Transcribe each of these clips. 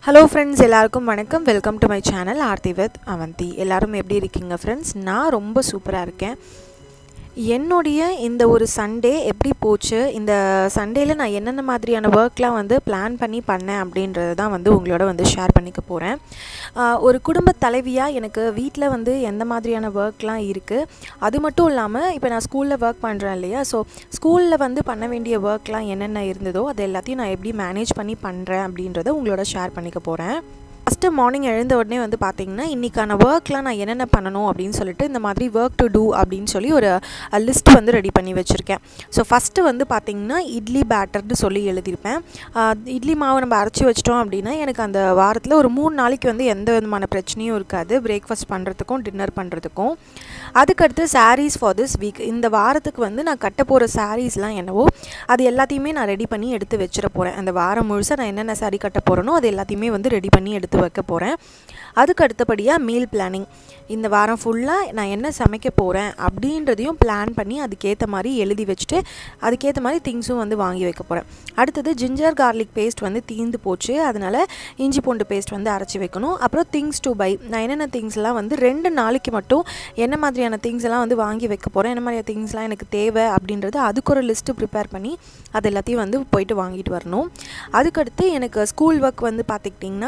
hello friends எல்லாருக்கும் வணக்கம் welcome to my channel Aarthi with Avanthi எல்லாரும் எப்படி இருக்கீங்க ஃப்ரெண்ட்ஸ் நான் ரொம்ப சூப்பராக இருக்கேன் என்னுடைய இந்த ஒரு சண்டே எப்படி போச்சு இந்த சண்டேயில் நான் என்னென்ன மாதிரியான ஒர்க்லாம் வந்து பிளான் பண்ணி பண்ணேன் அப்படின்றது தான் வந்து உங்களோட வந்து ஷேர் பண்ணிக்க போகிறேன் ஒரு குடும்ப தலைவியாக எனக்கு வீட்டில் வந்து எந்த மாதிரியான ஒர்க்லாம் இருக்குது அது மட்டும் இல்லாமல் இப்போ நான் ஸ்கூலில் ஒர்க் பண்ணுறேன் இல்லையா ஸோ ஸ்கூலில் வந்து பண்ண வேண்டிய ஒர்க்லாம் என்னென்ன இருந்ததோ அது எல்லாத்தையும் நான் எப்படி மேனேஜ் பண்ணி பண்ணுறேன் அப்படின்றத உங்களோட ஷேர் பண்ணிக்க போகிறேன் ஃபஸ்ட்டு மார்னிங் எழுந்த உடனே வந்து பார்த்திங்கன்னா இன்றைக்கான ஒர்க்லாம் நான் என்னென்ன பண்ணணும் அப்படின்னு சொல்லிட்டு இந்த மாதிரி ஒர்க் டு டூ அப்படின்னு சொல்லி ஒரு லிஸ்ட் வந்து ரெடி பண்ணி வச்சுருக்கேன் ஸோ ஃபஸ்ட்டு வந்து பார்த்திங்கன்னா இட்லி பேட்டர்னு சொல்லி எழுதியிருப்பேன் இட்லி மாவு நம்ம அரைச்சி வச்சிட்டோம் அப்படின்னா எனக்கு அந்த வாரத்தில் ஒரு மூணு நாளைக்கு வந்து எந்த விதமான பிரச்சனையும் இருக்காது பிரேக்ஃபாஸ்ட் பண்ணுறதுக்கும் டின்னர் பண்ணுறதுக்கும் அதுக்கடுத்து சாரீஸ் ஃபார் திஸ் வீக் இந்த வாரத்துக்கு வந்து நான் கட்ட போகிற சாரீஸ்லாம் என்னவோ அது எல்லாத்தையுமே நான் ரெடி பண்ணி எடுத்து வச்சிட போகிறேன் அந்த வாரம் முழுசாக நான் என்னென்ன சாரீ கட்ட போகிறேனோ அது எல்லாத்தையுமே வந்து ரெடி பண்ணி எடுத்து வைக்க போகிறேன் அதுக்கு அடுத்தபடியாக மீல் பிளானிங் இந்த வாரம் ஃபுல்லாக நான் என்ன சமைக்க போகிறேன் அப்படின்றதையும் பிளான் பண்ணி அதுக்கேற்ற மாதிரி எழுதி வச்சுட்டு அதுக்கேற்ற மாதிரி திங்ஸும் வந்து வாங்கி வைக்க போகிறேன் அடுத்தது ஜிஞ்சர் கார்லிக் பேஸ்ட் வந்து தீந்து போச்சு அதனால் இஞ்சி பூண்டு பேஸ்ட் வந்து அரைச்சி வைக்கணும் அப்புறம் திங்ஸ் டு பை நான் என்னென்ன திங்ஸ்லாம் வந்து ரெண்டு நாளைக்கு மட்டும் என்ன மாதிரியான திங்ஸ் எல்லாம் வந்து வாங்கி வைக்க போகிறேன் என்ன மாதிரியான திங்ஸ்லாம் எனக்கு தேவை அப்படின்றது அதுக்கு ஒரு லிஸ்ட்டு ப்ரிப்பேர் பண்ணி அது எல்லாத்தையும் வந்து போயிட்டு வாங்கிட்டு வரணும் அதுக்கடுத்து எனக்கு ஸ்கூல் ஒர்க் வந்து பார்த்துக்கிட்டிங்கன்னா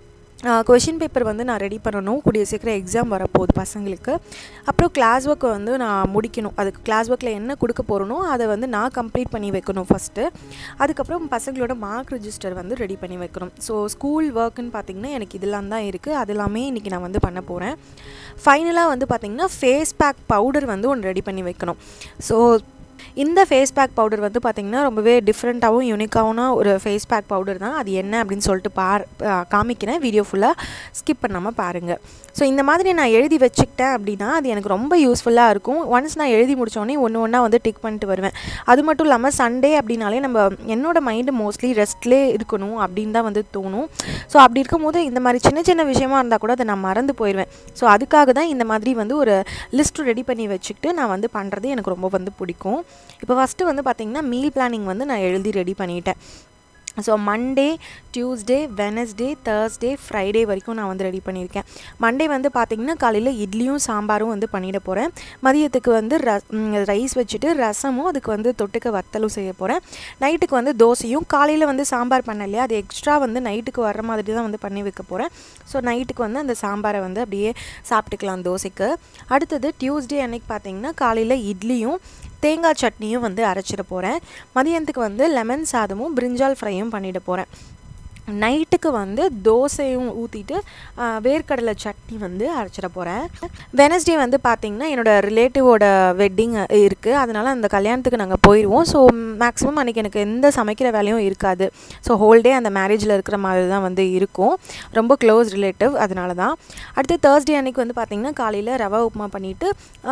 கொஷின் பேப்பர் வந்து நான் ரெடி பண்ணணும் கூடிய சீக்கிரம் எக்ஸாம் வரப்போகுது பசங்களுக்கு அப்புறம் கிளாஸ் ஒர்க்கை வந்து நான் முடிக்கணும் அதுக்கு கிளாஸ் ஒர்க்கில் என்ன கொடுக்க போகிறனோ அதை வந்து நான் கம்ப்ளீட் பண்ணி வைக்கணும் ஃபஸ்ட்டு அதுக்கப்புறம் பசங்களோட மார்க் ரிஜிஸ்டர் வந்து ரெடி பண்ணி வைக்கணும் ஸோ ஸ்கூல் ஒர்க்குன்னு பார்த்திங்கன்னா எனக்கு இதெல்லாம் தான் இருக்குது அது எல்லாமே இன்றைக்கி நான் வந்து பண்ண போகிறேன் ஃபைனலாக வந்து பார்த்திங்கன்னா ஃபேஸ் பேக் பவுடர் வந்து ஒன்று ரெடி பண்ணி வைக்கணும் ஸோ இந்த ஃபேஸ் பேக் பவுடர் வந்து பார்த்திங்கன்னா ரொம்பவே டிஃப்ரெண்ட்டாகவும் யூனிக்காகவும் ஒரு ஃபேஸ் பேக் பவுடர் தான் அது என்ன அப்படின்னு சொல்லிட்டு பார் காமிக்கிறேன் வீடியோ ஃபுல்லாக ஸ்கிப் பண்ணாமல் பாருங்கள் ஸோ இந்த மாதிரி நான் எழுதி வச்சுக்கிட்டேன் அப்படின்னா அது எனக்கு ரொம்ப யூஸ்ஃபுல்லாக இருக்கும் ஒன்ஸ் நான் எழுதி முடித்தோடனே ஒன்று ஒன்றா வந்து டிக் பண்ணிட்டு வருவேன் அது மட்டும் இல்லாமல் சண்டே அப்படின்னாலே நம்ம என்னோட மைண்டு மோஸ்ட்லி ரெஸ்ட்லேயே இருக்கணும் அப்படின்னு தான் வந்து தோணும் ஸோ அப்படி இருக்கும்போது இந்த மாதிரி சின்ன சின்ன விஷயமா இருந்தால் கூட அதை நான் மறந்து போயிடுவேன் ஸோ அதுக்காக தான் இந்த மாதிரி வந்து ஒரு லிஸ்ட் ரெடி பண்ணி வச்சுக்கிட்டு நான் வந்து பண்ணுறது எனக்கு ரொம்ப வந்து பிடிக்கும் இப்போ ஃபஸ்ட்டு வந்து பார்த்திங்கன்னா மீல் பிளானிங் வந்து நான் எழுதி ரெடி பண்ணிட்டேன் so Monday Tuesday Wednesday Thursday Friday வரைக்கும் நான் வந்து ரெடி பண்ணியிருக்கேன் மண்டே வந்து பார்த்திங்கன்னா காலையில் இட்லியும் சாம்பாரும் வந்து பண்ணிட போகிறேன் மதியத்துக்கு வந்து ர ரைஸ் வச்சுட்டு ரசமும் அதுக்கு வந்து தொட்டுக்க வத்தலும் செய்ய போகிறேன் நைட்டுக்கு வந்து தோசையும் காலையில் வந்து சாம்பார் பண்ண இல்லையா அது எக்ஸ்ட்ரா வந்து நைட்டுக்கு வர மாதிரி தான் வந்து பண்ணி வைக்க போகிறேன் ஸோ நைட்டுக்கு வந்து அந்த சாம்பாரை வந்து அப்படியே சாப்பிட்டுக்கலாம் தோசைக்கு அடுத்தது டியூஸ்டே அன்னைக்கு பார்த்திங்கன்னா காலையில் இட்லியும் தேங்காய் சட்னியும் வந்து அரைச்சிட போகிறேன் மதியானத்துக்கு வந்து லெமன் சாதமும் பிரிஞ்சால் ஃப்ரையும் பண்ணிட போகிறேன் நைட்டுக்கு வந்து தோசையும் ஊற்றிட்டு வேர்க்கடலை சட்னி வந்து அரைச்சிட போகிறேன் வெனஸ்டே வந்து பார்த்திங்கன்னா என்னோடய ரிலேட்டிவோட வெட்டிங் இருக்குது அதனால் அந்த கல்யாணத்துக்கு நாங்கள் போயிடுவோம் ஸோ மேக்ஸிமம் அன்றைக்கி எனக்கு எந்த சமைக்கிற வேலையும் இருக்காது ஸோ ஹோல்டே அந்த மேரேஜில் இருக்கிற மாதிரி தான் வந்து இருக்கும் ரொம்ப க்ளோஸ் ரிலேட்டிவ் அதனால தான் அடுத்து தேர்ஸ்டே அன்றைக்கி வந்து பார்த்திங்கன்னா காலையில் ரவா உப்புமா பண்ணிவிட்டு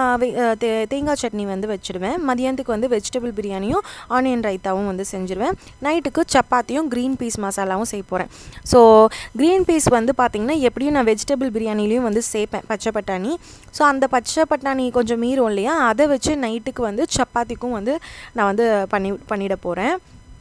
தேங்காய் சட்னி வந்து வச்சுடுவேன் மதியானத்துக்கு வந்து வெஜிடபிள் பிரியாணியும் ஆனியன் ரைத்தாவும் வந்து செஞ்சுருவேன் நைட்டுக்கு சப்பாத்தியும் க்ரீன் பீஸ் மசாலாவும் செய்ய போகிறேன் ஸோ க்ரீன் பீஸ் வந்து பார்த்திங்கன்னா எப்படியும் நான் வெஜிடபிள் பிரியாணிலையும் வந்து சேர்ப்பேன் பச்சை பட்டாணி ஸோ அந்த பச்சை பட்டாணி கொஞ்சம் மீறும் இல்லையா அதை வச்சு நைட்டுக்கு வந்து சப்பாத்திக்கும் வந்து நான் வந்து பண்ணி பண்ணிட போகிறேன்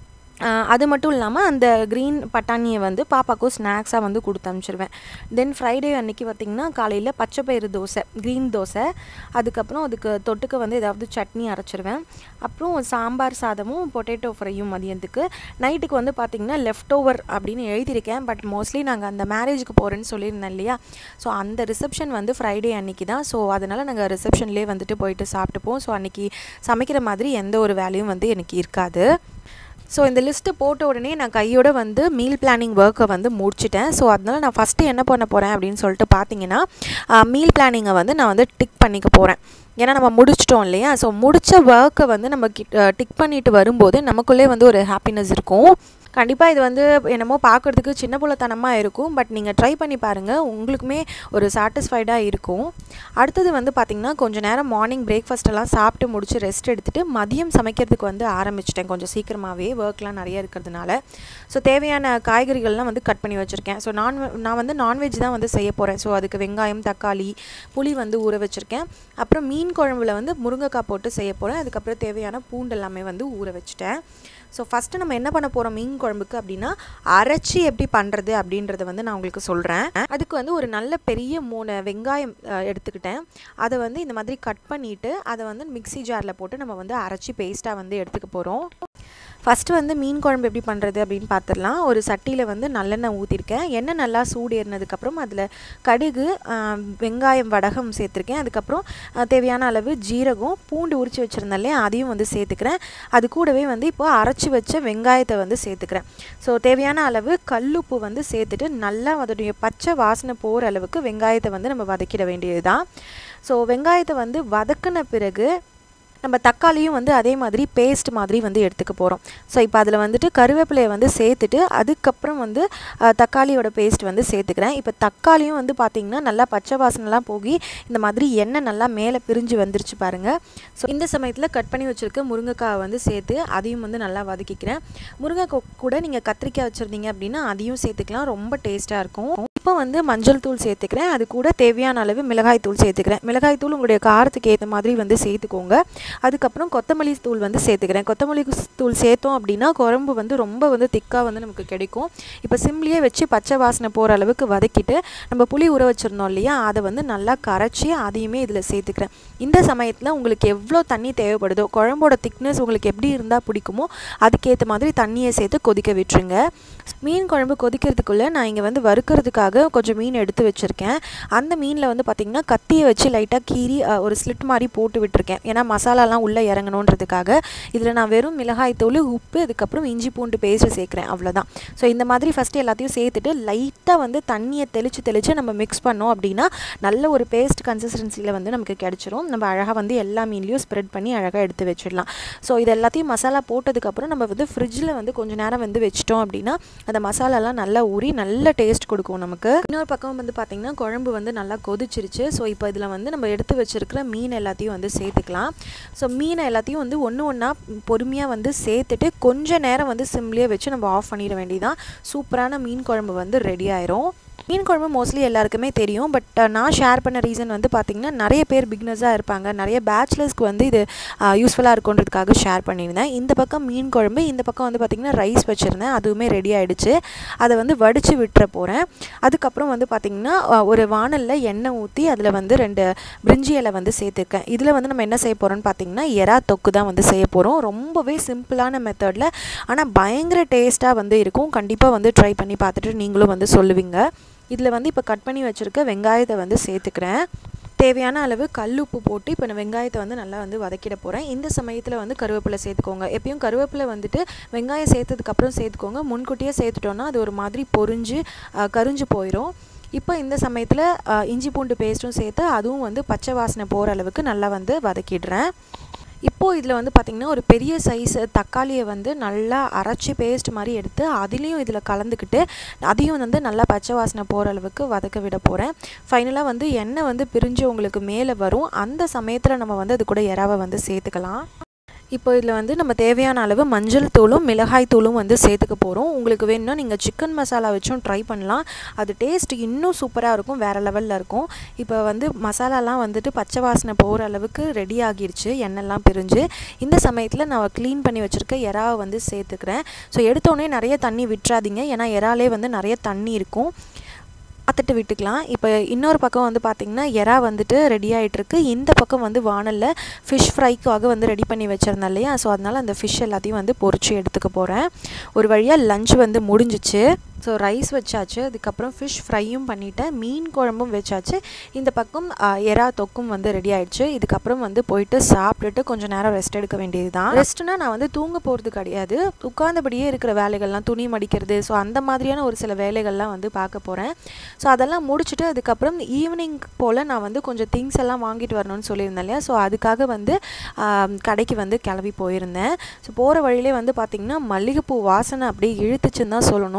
அது மட்டும் இல்லாமல் அந்த க்ரீன் பட்டாணியை வந்து பாப்பாக்கும் ஸ்நாக்ஸாக வந்து கொடுத்து அனுப்பிச்சிருவேன் தென் ஃப்ரைடே அன்றைக்கி பார்த்திங்கன்னா காலையில் பச்சை பயிறு தோசை க்ரீன் தோசை அதுக்கப்புறம் அதுக்கு தொட்டுக்க வந்து ஏதாவது சட்னி அரைச்சிருவேன் அப்புறம் சாம்பார் சாதமும் பொட்டேட்டோ ஃப்ரையும் மதியத்துக்கு நைட்டுக்கு வந்து பார்த்திங்கன்னா லெஃப்ட் ஓவர் அப்படின்னு எழுதியிருக்கேன் பட் மோஸ்ட்லி நாங்கள் அந்த மேரேஜுக்கு போகிறேன்னு சொல்லியிருந்தேன் இல்லையா ஸோ அந்த ரிசப்ஷன் வந்து ஃப்ரைடே அன்றைக்கி தான் ஸோ அதனால் நாங்கள் ரிசப்ஷன்லேயே வந்துட்டு போயிட்டு சாப்பிட்டுப்போம் ஸோ அன்றைக்கி சமைக்கிற மாதிரி எந்த ஒரு வேலையும் வந்து எனக்கு இருக்காது ஸோ இந்த லிஸ்ட்டு போட்ட உடனே நான் கையோட வந்து மீல் பிளானிங் ஒர்க்கை வந்து முடிச்சிட்டேன் ஸோ அதனால் நான் ஃபஸ்ட்டு என்ன பண்ண போகிறேன் அப்படின்னு சொல்லிட்டு பார்த்தீங்கன்னா மீல் பிளானிங்கை வந்து நான் வந்து டிக் பண்ணிக்க போகிறேன் ஏன்னா நம்ம முடிச்சிட்டோம் இல்லையா ஸோ முடித்த ஒர்க்கை வந்து நம்ம டிக் பண்ணிட்டு வரும்போது நமக்குள்ளே வந்து ஒரு ஹாப்பினஸ் இருக்கும் கண்டிப்பாக இது வந்து என்னமோ பார்க்குறதுக்கு சின்ன புள்ளத்தனமாக இருக்கும் பட் நீங்கள் ட்ரை பண்ணி பாருங்கள் உங்களுக்குமே ஒரு சாட்டிஸ்ஃபைடாக இருக்கும் அடுத்தது வந்து பார்த்திங்கன்னா கொஞ்சம் நேரம் மார்னிங் பிரேக்ஃபாஸ்ட்டெல்லாம் சாப்பிட்டு முடிச்சு ரெஸ்ட் எடுத்துகிட்டு மதியம் சமைக்கிறதுக்கு வந்து ஆரம்பிச்சிட்டேன் கொஞ்சம் சீக்கிரமாகவே ஒர்க்லாம் நிறைய இருக்கிறதுனால ஸோ தேவையான காய்கறிகள்லாம் வந்து கட் பண்ணி வச்சுருக்கேன் ஸோ நான் நான் வந்து நான்வெஜ் தான் வந்து செய்ய போகிறேன் ஸோ அதுக்கு வெங்காயம் தக்காளி புளி வந்து ஊற வச்சுருக்கேன் அப்புறம் மீன் குழம்புல வந்து முருங்கைக்காய் போட்டு செய்ய போகிறேன் அதுக்கப்புறம் தேவையான பூண்டு எல்லாமே வந்து ஊற வச்சுட்டேன் ஸோ ஃபஸ்ட்டு நம்ம என்ன பண்ண போகிறோம் மீன் குழம்புக்கு அப்படின்னா அரைச்சி எப்படி பண்ணுறது அப்படின்றத வந்து நான் உங்களுக்கு சொல்கிறேன் அதுக்கு வந்து ஒரு நல்ல பெரிய மூணு வெங்காயம் அஹ், எடுத்துக்கிட்டேன் அதை வந்து இந்த மாதிரி கட் பண்ணிவிட்டு அதை வந்து மிக்ஸி ஜாரில் போட்டு நம்ம வந்து அரைச்சி பேஸ்ட்டாக வந்து எடுத்துக்க போகிறோம் ஃபஸ்ட்டு வந்து மீன் குழம்பு எப்படி பண்ணுறது அப்படின்னு பார்த்துடலாம் ஒரு சட்டியில் வந்து நல்லெண்ணெய் ஊற்றிருக்கேன் எண்ணெய் நல்லா சூடு ஏறினதுக்கப்புறம் அதில் கடுகு ஆஹ், வெங்காயம் வடகம் சேர்த்துருக்கேன் அதுக்கப்புறம் ஆஹ், தேவையான அளவு ஜீரகம் பூண்டு உரித்து வச்சுருந்தேன் இல்லையா அதையும் வந்து சேர்த்துக்கிறேன் அது கூடவே வந்து இப்போ அரைச்சி வச்ச வெங்காயத்தை வந்து சேர்த்துக்கிறேன் ஸோ தேவையான அளவு கல்லுப்பு வந்து சேர்த்துட்டு நல்லா அதோடைய பச்சை வாசனை போகிற அளவுக்கு வெங்காயத்தை வந்து நம்ம வதக்கிட வேண்டியது தான் ஸோ வெங்காயத்தை வந்து வதக்கின பிறகு நம்ம தக்காளியும் வந்து அதே மாதிரி பேஸ்ட் மாதிரி வந்து எடுத்துக்க போகிறோம் ஸோ இப்போ அதில் வந்துட்டு கருவேப்பிலையை வந்து சேர்த்துட்டு அதுக்கப்புறம் வந்து அஹ், தக்காளியோட பேஸ்ட் வந்து சேர்த்துக்கிறேன் இப்போ தக்காளியும் வந்து பார்த்திங்கன்னா நல்லா பச்சை வாசனைலாம் போகி இந்த மாதிரி எண்ணெய் நல்லா மேலே பிரிஞ்சு வந்துருச்சு பாருங்கள் ஸோ இந்த சமயத்தில் கட் பண்ணி வச்சுருக்க முருங்கைக்காய் வந்து சேர்த்து அதையும் வந்து நல்லா வதக்கிக்கிறேன் முருங்கைக்காய் கூட நீங்கள் கத்திரிக்காய் வச்சுருந்தீங்க அப்படின்னா அதையும் சேர்த்துக்கலாம் ரொம்ப டேஸ்ட்டாக இருக்கும் இப்போ வந்து மஞ்சள் தூள் சேர்த்துக்கிறேன் அது கூட தேவையான அளவு மிளகாய் தூள் சேர்த்துக்கிறேன் மிளகாய் தூள் உங்களுடைய காரத்துக்கு ஏற்ற மாதிரி வந்து சேர்த்துக்கோங்க அதுக்கப்புறம் கொத்தமல்லி தூள் வந்து சேர்த்துக்கிறேன் கொத்தமல்லி தூள் சேர்த்தோம் அப்படின்னா குழம்பு வந்து ரொம்ப வந்து திக்காக வந்து நமக்கு கிடைக்கும் இப்போ சிம்லியே வச்சு பச்சை வாசனை போகிற அளவுக்கு வதக்கிட்டு நம்ம புளி ஊற வச்சுருந்தோம் இல்லையா அதை வந்து நல்லா கரைச்சி அதையுமே இதில் சேர்த்துக்கிறேன் இந்த சமயத்தில் உங்களுக்கு எவ்வளோ தண்ணி தேவைப்படுதோ குழம்போட திக்னஸ் உங்களுக்கு எப்படி இருந்தால் பிடிக்குமோ அதுக்கேற்ற மாதிரி தண்ணியை சேர்த்து கொதிக்க விட்டுருங்க மீன் குழம்பு கொதிக்கிறதுக்குள்ளே நான் இங்கே வந்து வறுக்கிறதுக்காக கொஞ்சம் மீன் எடுத்து வச்சுருக்கேன் அந்த மீனில் வந்து பார்த்திங்கன்னா கத்தியை வச்சு லைட்டாக கீறி அஹ், ஒரு ஸ்லிட் மாதிரி போட்டு விட்டுருக்கேன் ஏன்னா மசாலாலாம் உள்ளே இறங்கணுன்றதுக்காக இதில் நான் வெறும் மிளகாய் தூள் உப்பு அதுக்கப்புறம் இஞ்சி பூண்டு பேஸ்ட்டு சேர்க்குறேன் அவ்வளோதான் ஸோ இந்த மாதிரி ஃபஸ்ட்டு எல்லாத்தையும் சேர்த்துட்டு லைட்டாக வந்து தண்ணியை தெளித்து தெளித்து நம்ம மிக்ஸ் பண்ணோம் அப்படின்னா நல்ல ஒரு பேஸ்ட் கன்சிஸ்டன்சியில் வந்து நமக்கு கிடச்சிரும் நம்ம அழகாக வந்து எல்லா மீன்லேயும் ஸ்ப்ரெட் பண்ணி அழகாக எடுத்து வச்சிடலாம் ஸோ இது எல்லாத்தையும் மசாலா போட்டதுக்கப்புறம் நம்ம வந்து ஃப்ரிட்ஜில் வந்து கொஞ்ச நேரம் வந்து வச்சிட்டோம் அப்படின்னா அந்த மசாலாலாம் நல்லா ஊறி நல்ல டேஸ்ட் கொடுக்கும் நமக்கு இன்னொரு பக்கம் வந்து பார்த்திங்கன்னா குழம்பு வந்து நல்லா கொதிச்சிருச்சு ஸோ இப்போ இதில் வந்து நம்ம எடுத்து வச்சிருக்கிற மீன் எல்லாத்தையும் வந்து சேர்த்துக்கலாம் ஸோ மீனை எல்லாத்தையும் வந்து ஒன்று ஒன்றா பொறுமையாக வந்து சேர்த்துட்டு கொஞ்ச நேரம் வந்து சிம்லேயே வச்சு நம்ம ஆஃப் பண்ணிட வேண்டியதான் சூப்பரான மீன் குழம்பு வந்து ரெடி ஆயிரும் மீன் குழம்பு மோஸ்ட்லி எல்லாருக்குமே தெரியும் பட் நான் ஷேர் பண்ண ரீசன் வந்து பார்த்திங்கன்னா நிறைய பேர் பிக்னஸாக இருப்பாங்க நிறைய பேச்சுலர்ஸ்க்கு வந்து இது யூஸ்ஃபுல்லாக இருக்குன்றதுக்காக ஷேர் பண்ணியிருந்தேன் இந்த பக்கம் மீன் குழம்பு இந்த பக்கம் வந்து பார்த்திங்கன்னா ரைஸ் வச்சுருந்தேன் அதுவுமே ரெடி ஆகிடுச்சு அதை வந்து வடித்து விட்டுற போகிறேன் அதுக்கப்புறம் வந்து பார்த்திங்கன்னா அஹ், ஒரு வானலில் எண்ணெய் ஊற்றி அதில் வந்து ரெண்டு பிரிஞ்சி இலை வந்து சேர்த்துருக்கேன் இதில் வந்து நம்ம என்ன செய்ய போகிறோம்னு பார்த்திங்கன்னா எறா தொக்கு தான் வந்து செய்ய போகிறோம் ரொம்பவே சிம்பிளான மெத்தடில் ஆனால் பயங்கர டேஸ்ட்டாக வந்து இருக்கும் கண்டிப்பாக வந்து ட்ரை பண்ணி பார்த்துட்டு நீங்களும் வந்து சொல்லுவீங்க இதில் வந்து இப்போ கட் பண்ணி வச்சுருக்க வெங்காயத்தை வந்து சேர்த்துக்கிறேன் தேவையான அளவு கல் உப்பு போட்டு இப்போ நான் வெங்காயத்தை வந்து நல்லா வந்து வதக்கிட போகிறேன் இந்த சமயத்தில் வந்து கருவேப்பிலை சேர்த்துக்கோங்க எப்பயும் கருவேப்பிலை வந்துட்டு வெங்காயம் சேர்த்ததுக்கப்புறம் சேர்த்துக்கோங்க முன்கூட்டியே சேர்த்துட்டோன்னா அது ஒரு மாதிரி பொரிஞ்சு அஹ், கரிஞ்சு போயிடும் இப்போ இந்த சமயத்தில் அஹ், இஞ்சி பூண்டு பேஸ்ட்டும் சேர்த்து அதுவும் வந்து பச்சை வாசனை போகிற அளவுக்கு நல்லா வந்து வதக்கிடுறேன் இப்போது இதில் வந்து பார்த்திங்கன்னா ஒரு பெரிய சைஸ் தக்காளியை வந்து நல்லா அரைச்சி பேஸ்ட் மாதிரி எடுத்து அதுலேயும் இதில் கலந்துக்கிட்டு அதையும் வந்து நல்லா பச்சை வாசனை போகிற அளவுக்கு வதக்க விட போகிறேன் ஃபைனலாக வந்து எண்ணெய் வந்து பிரிஞ்சு உங்களுக்கு மேலே வரும் அந்த சமயத்தில் நம்ம வந்து அது கூட இறாவை வந்து சேர்த்துக்கலாம் இப்போ இதில் வந்து நம்ம தேவையான அளவு மஞ்சள் தூளும் மிளகாய் தூளும் வந்து சேர்த்துக்க போகிறோம் உங்களுக்கு வேணும்னா நீங்கள் சிக்கன் மசாலா வச்சும் ட்ரை பண்ணலாம் அது டேஸ்ட் இன்னும் சூப்பராக இருக்கும் வேறு லெவலில் இருக்கும் இப்போ வந்து மசாலாலாம் வந்துட்டு பச்சை வாசனை போகிற அளவுக்கு ரெடி ஆகிருச்சு எண்ணெய்லாம் பிரிஞ்சு இந்த சமயத்தில் நான் க்ளீன் பண்ணி வச்சுருக்க இறாவை வந்து சேர்த்துக்கிறேன் ஸோ எடுத்தோடனே நிறைய தண்ணி விட்டுறாதீங்க ஏன்னா இறாலே வந்து நிறைய தண்ணி இருக்கும் பார்த்துட்டு விட்டுக்கலாம் இப்போ இன்னொரு பக்கம் வந்து பார்த்திங்கன்னா எறா வந்துட்டு ரெடி ஆகிட்டுருக்கு இந்த பக்கம் வந்து வானலில் ஃபிஷ் ஃப்ரைக்காக வந்து ரெடி பண்ணி வச்சுருந்தேன் இல்லையா ஸோ அதனால் அந்த ஃபிஷ் எல்லாத்தையும் வந்து பொரிச்சு எடுத்துக்க போகிறேன் ஒரு வழியாக லஞ்ச் வந்து முடிஞ்சிச்சு ஸோ ரைஸ் வச்சாச்சு அதுக்கப்புறம் ஃபிஷ் ஃப்ரையும் பண்ணிட்டேன் மீன் குழம்பும் வச்சாச்சு இந்த பக்கம் ஆ, எறா தொக்கும் வந்து ரெடி ஆயிடுச்சு இதுக்கப்புறம் வந்து போயிட்டு சாப்பிட்டுட்டு கொஞ்சம் நேரம் ரெஸ்ட் எடுக்க வேண்டியது தான் ரெஸ்ட்னா நான் வந்து தூங்க போகிறது கிடையாது உட்கார்ந்தபடியே இருக்கிற வேலைகள்லாம் துணி மடிக்கிறது ஸோ அந்த மாதிரியான ஒரு சில வேலைகள்லாம் வந்து பார்க்க போகிறேன் ஸோ அதெல்லாம் முடிச்சுட்டு அதுக்கப்புறம் ஈவினிங் போல் நான் வந்து கொஞ்சம் திங்ஸ் எல்லாம் வாங்கிட்டு வரணும்னு சொல்லியிருந்தேன் இல்லையா ஸோ அதுக்காக வந்து ஆம், கடைக்கு வந்து கிளம்பி போயிருந்தேன் ஸோ போகிற வழியிலே வந்து பார்த்திங்கன்னா மல்லிகைப்பூ வாசனை அப்படியே இழுத்துச்சுன்னு தான் சொல்லணும்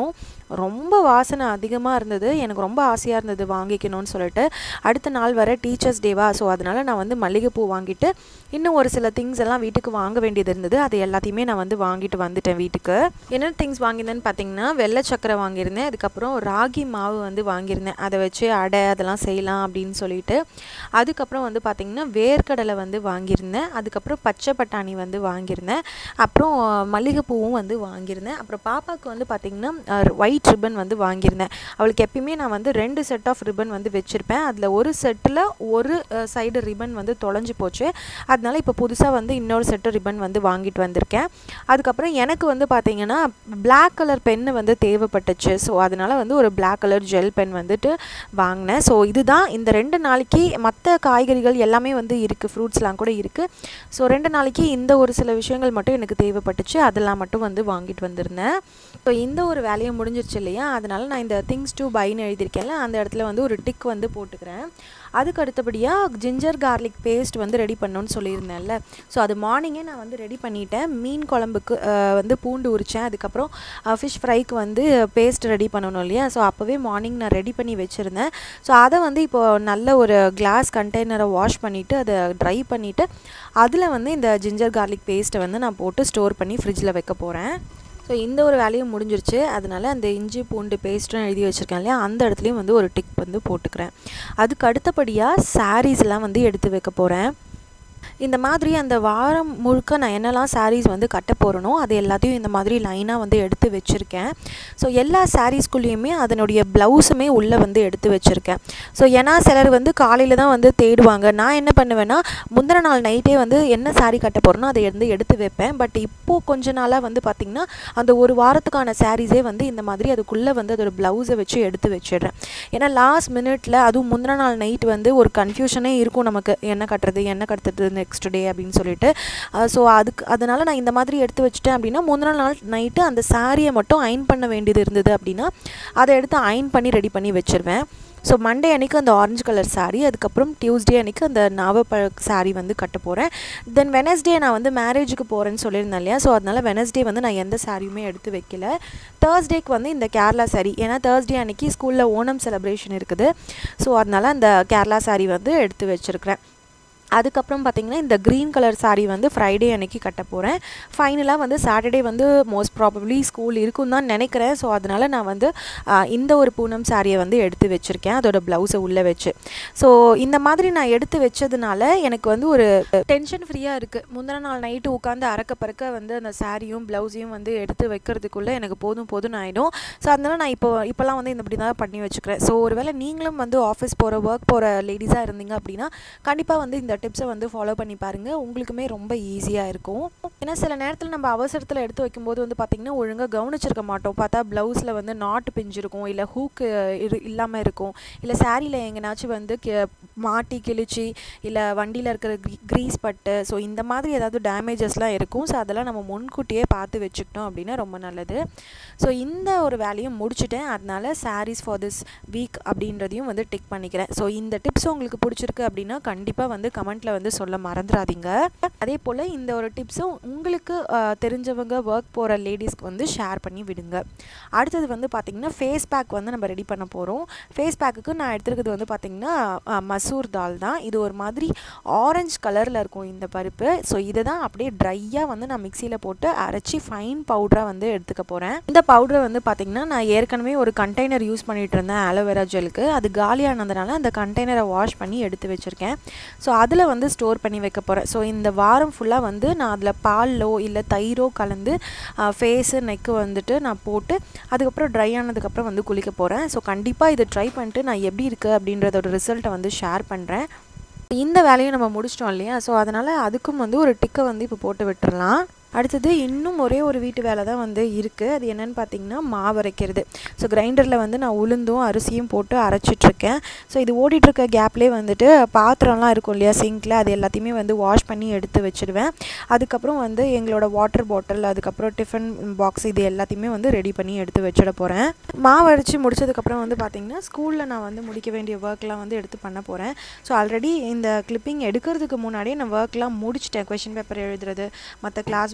ரொம்ப வாசனை அதிகமாக இருந்தது எனக்கு ரொம்ப ஆசையாக இருந்தது வாங்கிக்கணும்னு சொல்லிட்டு அடுத்த நாள் வர டீச்சர்ஸ் டேவா ஸோ அதனால் நான் வந்து மல்லிகைப்பூ வாங்கிட்டு இன்னும் ஒரு சில திங்ஸ் எல்லாம் வீட்டுக்கு வாங்க வேண்டியது இருந்தது அது எல்லாத்தையுமே நான் வந்து வாங்கிட்டு வந்துட்டேன் வீட்டுக்கு என்னென்ன திங்ஸ் வாங்கியிருந்தேன்னு பார்த்தீங்கன்னா வெள்ளை சக்கரை வாங்கியிருந்தேன் அதுக்கப்புறம் ராகி மாவு வந்து வாங்கியிருந்தேன் அதை வச்சு அடை அதெல்லாம் செய்யலாம் அப்படின்னு சொல்லிட்டு அதுக்கப்புறம் வந்து பார்த்திங்கன்னா வேர்க்கடலை வந்து வாங்கியிருந்தேன் அதுக்கப்புறம் பச்சை பட்டாணி வந்து வாங்கியிருந்தேன் அப்புறம் மல்லிகைப்பூவும் வந்து வாங்கியிருந்தேன் அப்புறம் பாப்பாவுக்கு வந்து பார்த்திங்கன்னா ஒயிட் ரிப்பன் வந்து வாங்கியிருந்தேன் அவளுக்கு எப்பயுமே நான் வந்து ரெண்டு செட் ஆஃப் ரிப்பன் வந்து வச்சுருப்பேன் அதில் ஒரு செட்டில் ஒரு சைடு ரிப்பன் வந்து தொலைஞ்சு போச்சு அதனால இப்போ புதுசாக வந்து இன்னொரு செட்டு ரிப்பன் வந்து வாங்கிட்டு வந்திருக்கேன் அதுக்கப்புறம் எனக்கு வந்து பார்த்திங்கன்னா பிளாக் கலர் பென்னு வந்து தேவைப்பட்டுச்சு ஸோ அதனால் வந்து ஒரு பிளாக் கலர் ஜெல் பென் வந்துட்டு வாங்கினேன் ஸோ இதுதான் இந்த ரெண்டு நாளைக்கு மற்ற காய்கறிகள் எல்லாமே வந்து இருக்குது ஃப்ரூட்ஸ்லாம் கூட இருக்குது ஸோ ரெண்டு நாளைக்கு இந்த ஒரு சில விஷயங்கள் மட்டும் எனக்கு தேவைப்பட்டுச்சு அதெல்லாம் மட்டும் வந்து வாங்கிட்டு வந்திருந்தேன் ஸோ இந்த ஒரு வேலையை முடிஞ்சிருச்சு இல்லையா அதனால் நான் இந்த திங்ஸ் டூ பைன்னு எழுதியிருக்கேன்ல அந்த இடத்துல வந்து ஒரு டிக் வந்து போட்டுக்கிறேன் அதுக்கு அடுத்தபடியாக ஜிஞ்சர் கார்லிக் பேஸ்ட் வந்து ரெடி பண்ணணும்னு சொல்லியிருந்தேன்ல ஸோ அது மார்னிங்கே நான் வந்து ரெடி பண்ணிட்டேன் மீன் குழம்புக்கு வந்து பூண்டு உரித்தேன் அதுக்கப்புறம் ஃபிஷ் ஃப்ரைக்கு வந்து பேஸ்ட் ரெடி பண்ணணும் இல்லையா ஸோ அப்போவே மார்னிங் நான் ரெடி பண்ணி வச்சுருந்தேன் ஸோ அதை வந்து இப்போது நல்ல ஒரு கிளாஸ் கண்டெய்னரை வாஷ் பண்ணிவிட்டு அதை ட்ரை பண்ணிவிட்டு அதில் வந்து இந்த ஜிஞ்சர் கார்லிக் பேஸ்ட்டை வந்து நான் போட்டு ஸ்டோர் பண்ணி ஃப்ரிட்ஜில் வைக்க போகிறேன் ஸோ இந்த ஒரு வேலையும் முடிஞ்சிருச்சு அதனால் அந்த இஞ்சி பூண்டு பேஸ்ட்டும் எழுதி வச்சுருக்கேன் இல்லையா அந்த இடத்துலையும் வந்து ஒரு டிக் வந்து போட்டுக்கிறேன் அதுக்கு அடுத்தபடியாக சாரீஸ்லாம் வந்து எடுத்து வைக்க போகிறேன் இந்த மாதிரி அந்த வாரம் முழுக்க நான் என்னெல்லாம் சாரீஸ் வந்து கட்ட போகிறனோ அது எல்லாத்தையும் இந்த மாதிரி லைனாக வந்து எடுத்து வச்சுருக்கேன் ஸோ எல்லா சாரீஸ்குள்ளேயுமே அதனுடைய ப்ளவுஸுமே உள்ளே வந்து எடுத்து வச்சுருக்கேன் ஸோ ஏன்னா சிலர் வந்து காலையில் தான் வந்து தேடுவாங்க நான் என்ன பண்ணுவேன்னா முந்தின நாள் நைட்டே வந்து என்ன சாரீ கட்ட போகிறனோ அதை வந்து எடுத்து வைப்பேன் பட் இப்போது கொஞ்ச நாளாக வந்து பார்த்திங்கன்னா அந்த ஒரு வாரத்துக்கான சாரீஸே வந்து இந்த மாதிரி அதுக்குள்ளே வந்து அதோட ப்ளவுஸை வச்சு எடுத்து வச்சிடுறேன் ஏன்னா லாஸ்ட் மினிட்ல அதுவும் முந்தின நாள் நைட் வந்து ஒரு கன்ஃபியூஷனே இருக்கும் நமக்கு என்ன கட்டுறது என்ன கட்டுறது நெக்ஸ்ட் டே அப்படின்னு சொல்லிட்டு ஸோ அதுக்கு அதனால் நான் இந்த மாதிரி எடுத்து வச்சுட்டேன் அப்படின்னா முந்தின நாள் நைட்டு அந்த சாரியை மட்டும் அயன் பண்ண வேண்டியது இருந்தது அப்படின்னா அதை எடுத்து அயன் பண்ணி ரெடி பண்ணி வச்சுருவேன் ஸோ மண்டே அன்றைக்கி அந்த ஆரஞ்சு கலர் சாரீ அதுக்கப்புறம் டியூஸ்டே அன்றைக்கி அந்த நாவப்பழ சாரீ வந்து கட்ட போகிறேன் தென் வெனஸ்டே நான் வந்து மேரேஜுக்கு போகிறேன்னு சொல்லியிருந்தேன் இல்லையா ஸோ அதனால் வெனஸ்டே வந்து நான் எந்த சாரியுமே எடுத்து வைக்கல தேர்ஸ்டேக்கு வந்து இந்த கேரளா சாரீ ஏன்னா தேர்ஸ்டே அன்றைக்கி ஸ்கூலில் ஓணம் செலிப்ரேஷன் இருக்குது ஸோ அதனால் அந்த கேரளா சாரீ வந்து எடுத்து வச்சுருக்கிறேன் அதுக்கப்புறம் பார்த்திங்கன்னா இந்த க்ரீன் கலர் சாரீ வந்து ஃப்ரைடே அன்னைக்கு கட்ட போகிறேன் ஃபைனலாக வந்து சாட்டர்டே வந்து மோஸ்ட் ப்ராபப்ளி ஸ்கூல் இருக்கும் தான் நினைக்கிறேன் ஸோ அதனால் நான் வந்து இந்த ஒரு பூனம் சாரியை வந்து எடுத்து வச்சுருக்கேன் அதோட ப்ளவுஸை உள்ளே வச்சு ஸோ இந்த மாதிரி நான் எடுத்து வச்சதுனால எனக்கு வந்து ஒரு டென்ஷன் ஃப்ரீயாக இருக்குது முந்தின நாள் நைட்டு உட்காந்து அறக்க பறக்க வந்து அந்த சாரியும் ப்ளவுஸையும் வந்து எடுத்து வைக்கிறதுக்குள்ளே எனக்கு போதும் போதும்னு ஆகிடும் ஸோ அதனால் நான் இப்போ இப்போலாம் வந்து இந்த இப்படி தான் பண்ணி வச்சுக்கிறேன் ஸோ ஒருவேளை நீங்களும் வந்து ஆஃபீஸ் போகிற ஒர்க் போகிற லேடிஸாக இருந்தீங்க அப்படின்னா கண்டிப்பாக வந்து இந்த டிப்ஸை வந்து ஃபாலோ பண்ணி பாருங்கள் உங்களுக்குமே ரொம்ப ஈஸியாக இருக்கும் ஏன்னா சில நேரத்தில் நம்ம அவசரத்தில் எடுத்து வைக்கும்போது வந்து பார்த்திங்கன்னா ஒழுங்காக கவனிச்சிருக்க மாட்டோம் பார்த்தா ப்ளவுஸில் வந்து நாட்டு பிஞ்சிருக்கும் இல்லை ஹூக்கு இரு இல்லாமல் இருக்கும் இல்லை சாரியில் எங்கேனாச்சும் வந்து மாட்டி கிழிச்சு இல்லை வண்டியில் இருக்கிற க்ரீஸ் பட்டு ஸோ இந்த மாதிரி ஏதாவது டேமேஜஸ்லாம் இருக்கும் ஸோ அதெல்லாம் நம்ம முன்கூட்டியே பார்த்து வச்சுக்கிட்டோம் அப்படின்னா ரொம்ப நல்லது ஸோ இந்த ஒரு வேலையும் முடிச்சுட்டேன் அதனால சாரீஸ் ஃபார் திஸ் வீக் அப்படின்றதையும் வந்து டிக் பண்ணிக்கிறேன் ஸோ இந்த டிப்ஸ் உங்களுக்கு பிடிச்சிருக்கு அப்படின்னா கண்டிப்பாக வந்து கமெண்ட்டில் வந்து சொல்ல மறந்துடாதீங்க அதே போல் இந்த ஒரு டிப்ஸும் உங்களுக்கு தெரிஞ்சவங்க ஒர்க் போகிற லேடிஸ்க்கு வந்து ஷேர் பண்ணி விடுங்க அடுத்தது வந்து பார்த்திங்கன்னா ஃபேஸ் பேக் வந்து நம்ம ரெடி பண்ண போகிறோம் ஃபேஸ் பேக்குக்கு நான் எடுத்துருக்கிறது வந்து பார்த்திங்கன்னா மசூர் தால் தான் இது ஒரு மாதிரி ஆரஞ்சு கலரில் இருக்கும் இந்த பருப்பு ஸோ இதை தான் அப்படியே ட்ரையாக வந்து நான் மிக்சியில் போட்டு அரைச்சி ஃபைன் பவுடராக வந்து எடுத்துக்க போகிறேன் இந்த பவுடரை வந்து பார்த்திங்கன்னா நான் ஏற்கனவே ஒரு கண்டெய்னர் யூஸ் பண்ணிகிட்டு இருந்தேன் ஆலோவேரா ஜெலுக்கு அது காலியானதுனால அந்த கண்டெய்னரை வாஷ் பண்ணி எடுத்து வச்சுருக்கேன் ஸோ அதில் வந்து ஸ்டோர் பண்ணி வைக்க போகிறேன் ஸோ இந்த வாரம் ஃபுல்லாக வந்து நான் அதில் பாலோ இல்லை தயிரோ கலந்து ஃபேஸு நெக்கு வந்துட்டு நான் போட்டு அதுக்கப்புறம் ட்ரை ஆனதுக்கப்புறம் வந்து குளிக்க போகிறேன் ஸோ கண்டிப்பாக இதை ட்ரை பண்ணிட்டு நான் எப்படி இருக்குது அப்படின்றதோட ரிசல்ட்டை வந்து ஷேர் பண்ணுறேன் இந்த வேலையும் நம்ம முடிச்சிட்டோம் இல்லையா ஸோ அதனால் அதுக்கும் வந்து ஒரு டிக்கை வந்து இப்போ போட்டு விட்டுறலாம் அடுத்தது இன்னும் ஒரே ஒரு வீட்டு வேலை தான் வந்து இருக்குது அது என்னென்னு பார்த்தீங்கன்னா மாவு அரைக்கிறது ஸோ கிரைண்டரில் வந்து நான் உளுந்தும் அரிசியும் போட்டு அரைச்சிட்ருக்கேன் ஸோ இது ஓடிட்டுருக்க கேப்லேயே வந்துட்டு பாத்திரம்லாம் இருக்கும் இல்லையா சிங்கில் அது எல்லாத்தையுமே வந்து வாஷ் பண்ணி எடுத்து வச்சுடுவேன் அதுக்கப்புறம் வந்து எங்களோட வாட்டர் பாட்டில் அதுக்கப்புறம் டிஃபன் பாக்ஸ் இது எல்லாத்தையுமே வந்து ரெடி பண்ணி எடுத்து வச்சிட போகிறேன் மாவு அரைச்சி முடிச்சதுக்கப்புறம் வந்து பார்த்திங்கன்னா ஸ்கூலில் நான் வந்து முடிக்க வேண்டிய ஒர்க்லாம் வந்து எடுத்து பண்ண போகிறேன் ஸோ ஆல்ரெடி இந்த கிளிப்பிங் எடுக்கிறதுக்கு முன்னாடியே நான் ஒர்க்லாம் முடிச்சிட்டேன் கொஷின் பேப்பர் எழுதுறது மற்ற கிளாஸ் ஒர்க்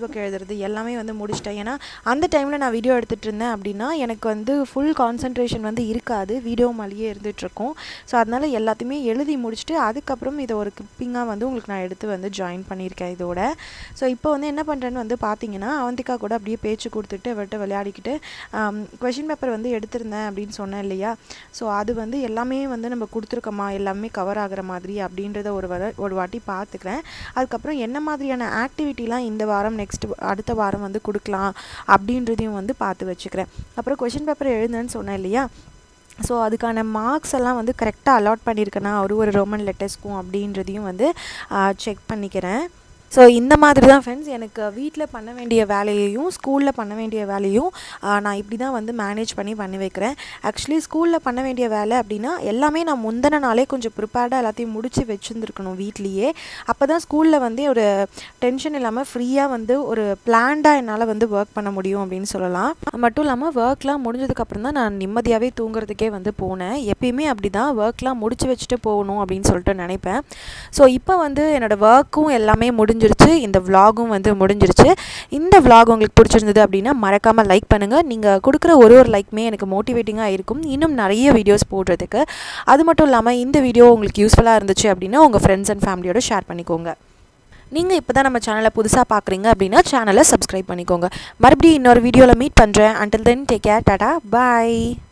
ஒர்க் எழுதுறது எல்லாமே வந்து முடிச்சிட்டேன் ஏன்னா அந்த டைமில் நான் வீடியோ எடுத்துகிட்டு இருந்தேன் அப்படின்னா எனக்கு வந்து ஃபுல் கான்சன்ட்ரேஷன் வந்து இருக்காது வீடியோ மேலேயே இருந்துகிட்ருக்கும் ஸோ அதனால் எல்லாத்தையுமே எழுதி முடிச்சுட்டு அதுக்கப்புறம் இதை ஒரு கிப்பிங்காக வந்து உங்களுக்கு நான் எடுத்து வந்து ஜாயின் பண்ணியிருக்கேன் இதோட ஸோ இப்போ வந்து என்ன பண்ணுறேன்னு வந்து பார்த்தீங்கன்னா அவந்திகா கூட அப்படியே பேச்சு கொடுத்துட்டு அவர்கிட்ட விளையாடிக்கிட்டு கொஷின் பேப்பர் வந்து எடுத்திருந்தேன் அப்படின்னு சொன்னேன் இல்லையா ஸோ அது வந்து எல்லாமே வந்து நம்ம கொடுத்துருக்கோமா எல்லாமே கவர் ஆகிற மாதிரி அப்படின்றத ஒரு வர ஒரு வாட்டி பார்த்துக்கிறேன் அதுக்கப்புறம் என்ன மாதிரியான ஆக்டிவிட்டிலாம் இந்த வாரம் நெக்ஸ்ட் அடுத்த வாரம் வந்து கொடுக்கலாம் அப்படின்றதையும் வந்து பார்த்து வச்சுக்கிறேன் அப்புறம் கொஷின் பேப்பர் எழுதுன்னு சொன்னேன் இல்லையா ஸோ அதுக்கான மார்க்ஸ் எல்லாம் வந்து கரெக்டாக அலாட் பண்ணியிருக்கேனா ஒரு ஒரு ரோமன் லெட்டர்ஸ்க்கும் அப்படின்றதையும் வந்து செக் பண்ணிக்கிறேன் ஸோ இந்த மாதிரி தான் ஃப்ரெண்ட்ஸ் எனக்கு வீட்டில் பண்ண வேண்டிய வேலையையும் ஸ்கூலில் பண்ண வேண்டிய வேலையும் நான் இப்படி தான் வந்து மேனேஜ் பண்ணி பண்ணி வைக்கிறேன் ஆக்சுவலி ஸ்கூலில் பண்ண வேண்டிய வேலை அப்படின்னா எல்லாமே நான் முந்தின நாளே கொஞ்சம் ப்ரிப்பேர்டாக எல்லாத்தையும் முடித்து வச்சுருந்துருக்கணும் வீட்லேயே அப்போ தான் ஸ்கூலில் வந்து ஒரு டென்ஷன் இல்லாமல் ஃப்ரீயாக வந்து ஒரு பிளான்டாக என்னால் வந்து ஒர்க் பண்ண முடியும் அப்படின்னு சொல்லலாம் மட்டும் இல்லாமல் ஒர்க்லாம் முடிஞ்சதுக்கப்புறம் தான் நான் நிம்மதியாகவே தூங்குறதுக்கே வந்து போனேன் எப்பயுமே அப்படி தான் ஒர்க்லாம் முடிச்சு வச்சுட்டு போகணும் அப்படின்னு சொல்லிட்டு நினைப்பேன் ஸோ இப்போ வந்து என்னோடய ஒர்க்கும் எல்லாமே முடிஞ்சு முடிஞ்சிருச்சு இந்த விலாகும் வந்து முடிஞ்சிருச்சு இந்த விலாக் உங்களுக்கு பிடிச்சிருந்தது அப்படின்னா மறக்காமல் லைக் பண்ணுங்கள் நீங்கள் கொடுக்குற ஒரு ஒரு லைக்குமே எனக்கு மோட்டிவேட்டிங்காக இருக்கும் இன்னும் நிறைய வீடியோஸ் போடுறதுக்கு அது மட்டும் இல்லாமல் இந்த வீடியோ உங்களுக்கு யூஸ்ஃபுல்லாக இருந்துச்சு அப்படின்னா உங்கள் ஃப்ரெண்ட்ஸ் அண்ட் ஃபேமிலியோட ஷேர் பண்ணிக்கோங்க நீங்கள் இப்போ தான் நம்ம சேனலை புதுசாக பார்க்குறீங்க அப்படின்னா சேனலை சப்ஸ்கிரைப் பண்ணிக்கோங்க மறுபடியும் இன்னொரு வீடியோவில் மீட் பண்ணுறேன் until then take care tata பாய்